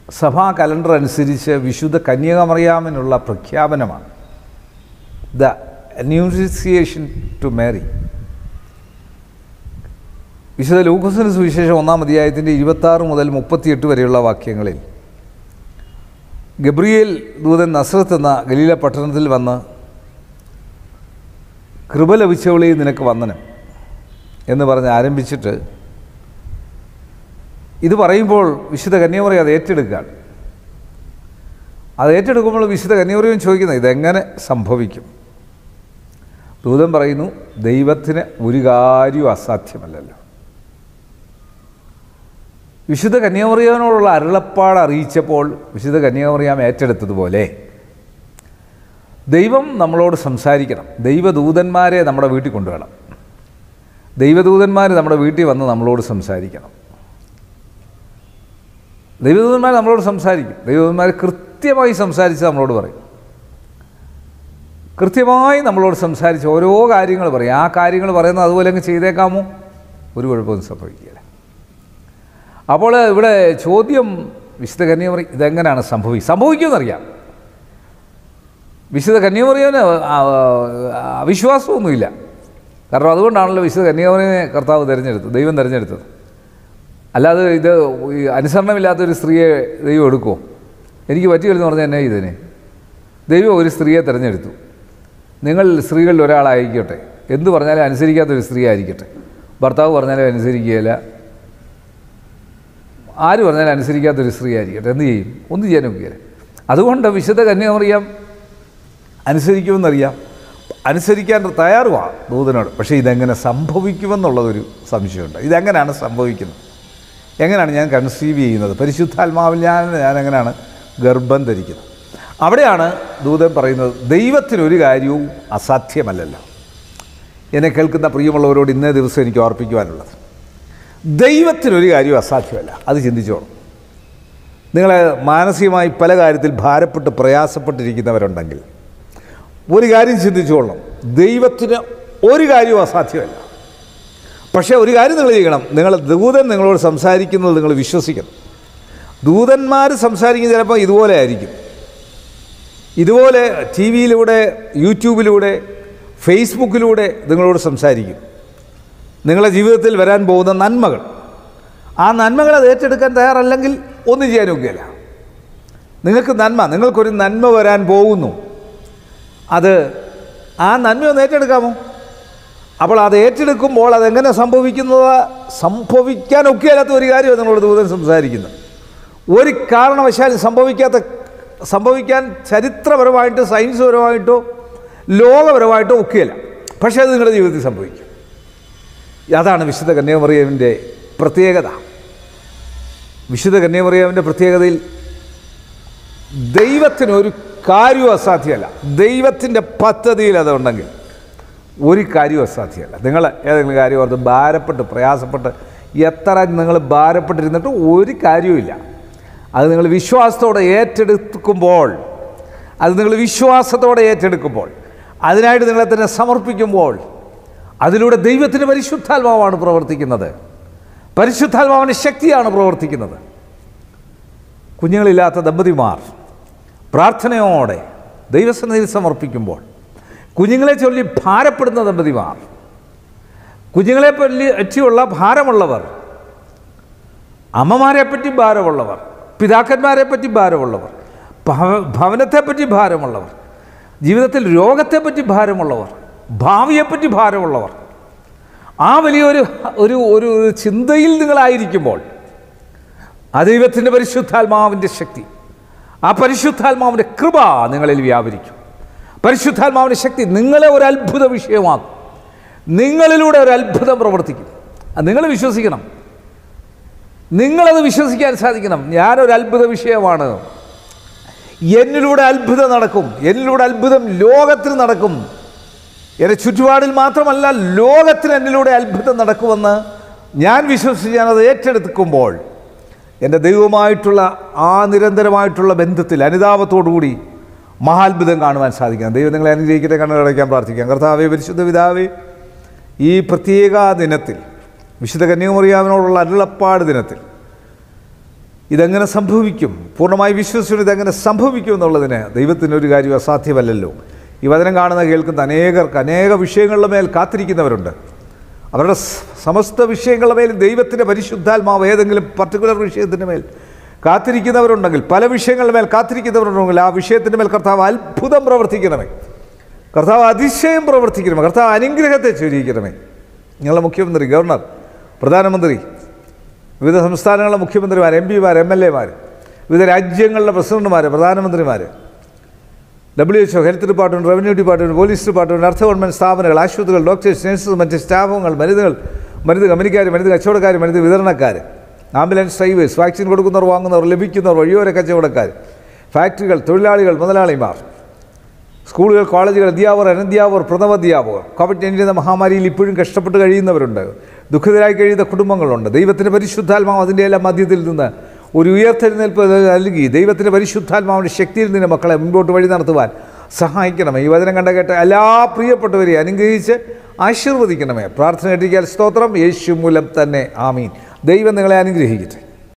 സഭാ കലണ്ടർ അനുസരിച്ച് വിശുദ്ധ കന്യാകമറിയാമിനുള്ള പ്രഖ്യാപനമാണ് ദ അന്യൂസിയേഷൻ ടു മേരി വിശുദ്ധ ലൂക്കോസിന് സുവിശേഷം ഒന്നാം അധ്യായത്തിൻ്റെ ഇരുപത്താറ് മുതൽ മുപ്പത്തിയെട്ട് വരെയുള്ള വാക്യങ്ങളിൽ ഗബ്രിയേൽ ദൂതൻ നസ്രത്ത് എന്ന ഗലീല പട്ടണത്തിൽ വന്ന് കൃപ ലഭിച്ചവളി നിനക്ക് വന്ദനം എന്ന് പറഞ്ഞ് ആരംഭിച്ചിട്ട് ഇത് പറയുമ്പോൾ വിശുദ്ധ കന്യാമറി അത് ഏറ്റെടുക്കുകയാണ് അത് ഏറ്റെടുക്കുമ്പോൾ വിശുദ്ധ കന്യാമറിയും ചോദിക്കുന്നത് ഇതെങ്ങനെ സംഭവിക്കും ദൂതൻ പറയുന്നു ദൈവത്തിന് ഒരു കാര്യവും അസാധ്യമല്ലല്ലോ വിശുദ്ധ കന്യാമറിയാവിനോടുള്ള അരുളപ്പാട് അറിയിച്ചപ്പോൾ വിശുദ്ധ കന്യാമറിയാം ഏറ്റെടുത്തതുപോലെ ദൈവം നമ്മളോട് സംസാരിക്കണം ദൈവദൂതന്മാരെ നമ്മുടെ വീട്ടിൽ കൊണ്ടുവേണം ദൈവദൂതന്മാർ നമ്മുടെ വീട്ടിൽ വന്ന് നമ്മളോട് സംസാരിക്കണം ദൈവദൂതന്മാർ നമ്മളോട് സംസാരിക്കും ദൈവദൂതന്മാർ കൃത്യമായി സംസാരിച്ച് നമ്മളോട് പറയും കൃത്യമായി നമ്മളോട് സംസാരിച്ച് ഓരോ കാര്യങ്ങൾ പറയും ആ കാര്യങ്ങൾ പറയുന്നത് അതുപോലെ അങ്ങ് ചെയ്തേക്കാമോ ഒരു കുഴപ്പമൊന്നും സംഭവിക്കില്ല അപ്പോൾ ഇവിടെ ചോദ്യം വിശുദ്ധ കന്യാമറി ഇതെങ്ങനെയാണ് സംഭവിക്കുക സംഭവിക്കുമെന്നറിയാം വിശുദ്ധ കന്യാമറിയന് അവിശ്വാസമൊന്നുമില്ല കാരണം അതുകൊണ്ടാണല്ലോ വിശുദ്ധ കന്യാമറിയെ കർത്താവ് തിരഞ്ഞെടുത്തത് ദൈവം തിരഞ്ഞെടുത്തത് അല്ലാതെ ഇത് ഈ അനുസരണമില്ലാത്തൊരു സ്ത്രീയെ ദൈവം എടുക്കുമോ എനിക്ക് പറ്റിയെന്ന് പറഞ്ഞാൽ എന്നെ ഇതിനെ ദൈവം ഒരു സ്ത്രീയെ തിരഞ്ഞെടുത്തു നിങ്ങൾ സ്ത്രീകളിൽ ഒരാളായിരിക്കട്ടെ എന്ത് പറഞ്ഞാലും അനുസരിക്കാത്തൊരു സ്ത്രീ ആയിരിക്കട്ടെ ഭർത്താവ് പറഞ്ഞാലും അനുസരിക്കുകയില്ല ആര് പറഞ്ഞാലും അനുസരിക്കാത്തൊരു സ്ത്രീ ആയിരിക്കട്ടെ എന്ത് ചെയ്യും ഒന്നും ചെയ്യാൻ ഒക്കുകയില്ല അതുകൊണ്ട് വിശുദ്ധ കന്യാമറിയാം അനുസരിക്കുമെന്നറിയാം അനുസരിക്കാൻ തയ്യാറുമാണ് ദൂതനോട് പക്ഷേ ഇതെങ്ങനെ സംഭവിക്കുമെന്നുള്ളതൊരു സംശയമുണ്ട് ഇതെങ്ങനെയാണ് സംഭവിക്കുന്നത് എങ്ങനെയാണ് ഞാൻ കൺസീവ് ചെയ്യുന്നത് പരിശുദ്ധാത്മാവിൽ ഞാൻ ഞാൻ എങ്ങനെയാണ് ഗർഭം ധരിക്കുന്നത് അവിടെയാണ് ദൂതൻ പറയുന്നത് ദൈവത്തിനൊരു കാര്യവും അസാധ്യമല്ലല്ലോ എന്നെ കേൾക്കുന്ന പ്രിയമുള്ളവരോട് ഇന്നേ ദിവസം എനിക്ക് ഓർപ്പിക്കുവാനുള്ളത് ദൈവത്തിനൊരു കാര്യവും അസാധ്യമല്ല അത് ചിന്തിച്ചോണം നിങ്ങളെ മാനസികമായി പല കാര്യത്തിൽ ഭാരപ്പെട്ട് പ്രയാസപ്പെട്ടിരിക്കുന്നവരുണ്ടെങ്കിൽ ഒരു കാര്യം ചിന്തിച്ചോളണം ദൈവത്തിന് ഒരു കാര്യവും അസാധ്യമല്ല പക്ഷേ ഒരു കാര്യം നിങ്ങൾ ചെയ്യണം നിങ്ങൾ ദൂതൻ നിങ്ങളോട് സംസാരിക്കുന്നത് നിങ്ങൾ വിശ്വസിക്കണം ദൂതന്മാർ സംസാരിക്കുന്നത് ചിലപ്പോൾ ഇതുപോലെ ആയിരിക്കും ഇതുപോലെ ടി വിയിലൂടെ യൂട്യൂബിലൂടെ ഫേസ്ബുക്കിലൂടെ നിങ്ങളോട് സംസാരിക്കും നിങ്ങളുടെ ജീവിതത്തിൽ വരാൻ പോകുന്ന നന്മകൾ ആ നന്മകൾ അത് ഏറ്റെടുക്കാൻ തയ്യാറല്ലെങ്കിൽ ഒന്നും ചെയ്യാനൊക്കെയല്ല നിങ്ങൾക്ക് നന്മ നിങ്ങൾക്കൊരു നന്മ വരാൻ പോകുന്നു അത് ആ നന്മ ഒന്ന് ഏറ്റെടുക്കാമോ അപ്പോൾ അത് ഏറ്റെടുക്കുമ്പോൾ അതെങ്ങനെ സംഭവിക്കുന്നത് സംഭവിക്കാനൊക്കെയല്ലാത്ത ഒരു കാര്യമാണ് നിങ്ങളോട് ദൂതൻ സംസാരിക്കുന്നത് ഒരു കാരണവശാലും സംഭവിക്കാത്ത സംഭവിക്കാൻ ചരിത്രപരമായിട്ട് സയൻസ് പരമായിട്ടോ ലോകപരമായിട്ടോ ഒക്കെയല്ല പക്ഷേ അത് നിങ്ങളുടെ ജീവിതത്തിൽ സംഭവിക്കും അതാണ് വിശുദ്ധ കന്യാമറിയാവിൻ്റെ പ്രത്യേകത വിശുദ്ധ കന്യാമറിയാവിൻ്റെ പ്രത്യേകതയിൽ ദൈവത്തിനൊരു കാര്യവും അസാധ്യമല്ല ദൈവത്തിൻ്റെ പദ്ധതിയിൽ അതുണ്ടെങ്കിൽ ഒരു കാര്യവും അസാധ്യമല്ല നിങ്ങൾ ഏതെങ്കിലും കാര്യം ഓർത്ത് ഭാരപ്പെട്ട് പ്രയാസപ്പെട്ട് എത്ര നിങ്ങൾ ഭാരപ്പെട്ടിരുന്നിട്ട് ഒരു കാര്യവുമില്ല അത് നിങ്ങൾ വിശ്വാസത്തോടെ ഏറ്റെടുക്കുമ്പോൾ അത് നിങ്ങൾ വിശ്വാസത്തോടെ ഏറ്റെടുക്കുമ്പോൾ അതിനായിട്ട് നിങ്ങളെ തന്നെ സമർപ്പിക്കുമ്പോൾ അതിലൂടെ ദൈവത്തിൻ്റെ പരിശുദ്ധാത്മാവാണ് പ്രവർത്തിക്കുന്നത് പരിശുദ്ധാത്മാവിൻ്റെ ശക്തിയാണ് പ്രവർത്തിക്കുന്നത് കുഞ്ഞുങ്ങളില്ലാത്ത ദമ്പതിമാർ പ്രാർത്ഥനയോടെ ദൈവസന്നിധിയിൽ സമർപ്പിക്കുമ്പോൾ കുഞ്ഞുങ്ങളെ ചൊല്ലി ഭാരപ്പെടുന്ന ദമ്പതിമാർ കുഞ്ഞുങ്ങളെ പറ്റി പറ്റിയുള്ള ഭാരമുള്ളവർ അമ്മമാരെ പറ്റി ഭാരമുള്ളവർ പിതാക്കന്മാരെ പറ്റി ഭാരമുള്ളവർ ഭവ- ഭവനത്തെപ്പറ്റി ഭാരമുള്ളവർ ജീവിതത്തിൽ രോഗത്തെപ്പറ്റി ഭാരമുള്ളവർ ഭാവിയെപ്പറ്റി ഭാരമുള്ളവർ ആ വലിയൊരു ഒരു ഒരു ഒരു ചിന്തയിൽ നിങ്ങളായിരിക്കുമ്പോൾ ആ ദൈവത്തിൻ്റെ പരിശുദ്ധാത്മാവിൻ്റെ ശക്തി ആ പരിശുദ്ധാത്മാവിൻ്റെ കൃപ നിങ്ങളിൽ വ്യാപരിക്കും പരിശുദ്ധാത്മാവിൻ്റെ ശക്തി നിങ്ങളെ ഒരു അത്ഭുത വിഷയമാക്കും നിങ്ങളിലൂടെ ഒരു അത്ഭുതം പ്രവർത്തിക്കും അത് നിങ്ങൾ വിശ്വസിക്കണം നിങ്ങളത് വിശ്വസിക്കാൻ സാധിക്കണം ഞാനൊരു അത്ഭുത വിഷയമാണ് എന്നിലൂടെ അത്ഭുതം നടക്കും എന്നിലൂടെ അത്ഭുതം ലോകത്തിന് നടക്കും എൻ്റെ ചുറ്റുപാടിൽ മാത്രമല്ല ലോകത്തിന് എന്നിലൂടെ അത്ഭുതം നടക്കുമെന്ന് ഞാൻ വിശ്വസിച്ച് ഞാനത് ഏറ്റെടുക്കുമ്പോൾ എൻ്റെ ദൈവവുമായിട്ടുള്ള ആ നിരന്തരമായിട്ടുള്ള ബന്ധത്തിൽ അനുതാപത്തോടുകൂടി മഹാത്ഭുതം കാണുവാൻ സാധിക്കണം ദൈവം നിങ്ങളെ അനുഗ്രഹിക്കട്ടെ കണ്ണടയ്ക്കാൻ പ്രാർത്ഥിക്കാം കർത്താവെ പരിശുദ്ധ പിതാവേ ഈ പ്രത്യേക ദിനത്തിൽ വിശുദ്ധ കന്യാകുമറിയാവിനോടുള്ള അരുളപ്പാട് ദിനത്തിൽ ഇതെങ്ങനെ സംഭവിക്കും പൂർണ്ണമായി വിശ്വസിച്ചു ഇതെങ്ങനെ സംഭവിക്കും എന്നുള്ളതിന് ദൈവത്തിന് ഒരു കാര്യം അസാധ്യമല്ലല്ലോ ഈ വചനം കാണുന്ന കേൾക്കുന്ന അനേകർക്ക് അനേക വിഷയങ്ങളുടെ മേൽ കാത്തിരിക്കുന്നവരുണ്ട് അവരുടെ സ- സമസ്ത വിഷയങ്ങളുടെ മേൽ ദൈവത്തിൻ്റെ പരിശുദ്ധാത്മാവ് ഏതെങ്കിലും പർട്ടിക്കുലർ വിഷയത്തിൻ്റെ മേൽ കാത്തിരിക്കുന്നവരുണ്ടെങ്കിൽ പല വിഷയങ്ങളുടെ മേൽ കാത്തിരിക്കുന്നവരുണ്ടെങ്കിൽ ആ വിഷയത്തിൻ്റെ മേൽ കർത്താവ് അത്ഭുതം പ്രവർത്തിക്കണമേ കർത്താവ് അതിശയം പ്രവർത്തിക്കണമേ കർത്താവ് അനുഗ്രഹത്തെ ചൊരിയിക്കണമേ ഞങ്ങളുടെ മുഖ്യമന്ത്രി ഗവർണർ പ്രധാനമന്ത്രി വിവിധ സംസ്ഥാനങ്ങളിലെ മുഖ്യമന്ത്രിമാർ എം പിമാർ എം എൽ എമാർ വിവിധ രാജ്യങ്ങളിലെ പ്രസിഡന്റുമാർ പ്രധാനമന്ത്രിമാർ W HO health department revenue department police department അർത്ഥ ഗവൺമെൻറ് സ്ഥാപനങ്ങൾ ആശുപത്രികൾ ഡോക്ടേഴ്സ് നഴ്സസ് മറ്റ് സ്റ്റാഫുകൾ മരുന്നുകൾ മരുന്ന് കമ്പനിക്കാർ മരുന്ന് കച്ചവടക്കാർ മരുന്ന് വിതരണക്കാർ ആംബുലൻസ് ഡ്രൈവേഴ്സ് വാക്സിൻ കൊടുക്കുന്നവർ വാങ്ങുന്നവർ ലഭിക്കുന്നവർ വഴിയോര കച്ചവടക്കാർ ഫാക്ടറികൾ തൊഴിലാളികൾ മുതലാളിമാർ സ്കൂളുകൾ കോളേജുകൾ അധ്യാപകർ അനധ്യാപകർ പ്രഥമാധ്യാപകർ കോവിഡ് നയൻറ്റീൻ എന്ന മഹാമാരിയിൽ ഇപ്പോഴും കഷ്ടപ്പെട്ട് കഴിയുന്നവരുണ്ട് ദുഃഖിതരായി കഴിയുന്ന കുടുംബങ്ങളുണ്ട് ദൈവത്തിൻ്റെ പരിശുദ്ധാത്മാവ് അതിൻ്റെ എല്ലാം മധ്യത്തിൽ നിന്ന് ഒരു ഉയർത്തെഴുന്നേൽപ്പ് നൽകി ദൈവത്തിൻ്റെ പരിശുദ്ധാത്മാവിൻ്റെ ശക്തിയിൽ നിന്ന് മക്കളെ മുമ്പോട്ട് വഴി നടത്തുവാൻ സഹായിക്കണമേ ഈ വചനം കണ്ട കേട്ട എല്ലാ പ്രിയപ്പെട്ടവരെയും അനുഗ്രഹിച്ച് ആശീർവദിക്കണമേ പ്രാർത്ഥന കേട്ടിരിക്കാൻ സ്തോത്രം യേശു മൂലം തന്നെ ആമീൻ ദൈവം നിങ്ങളെ അനുഗ്രഹിക്കട്ടെ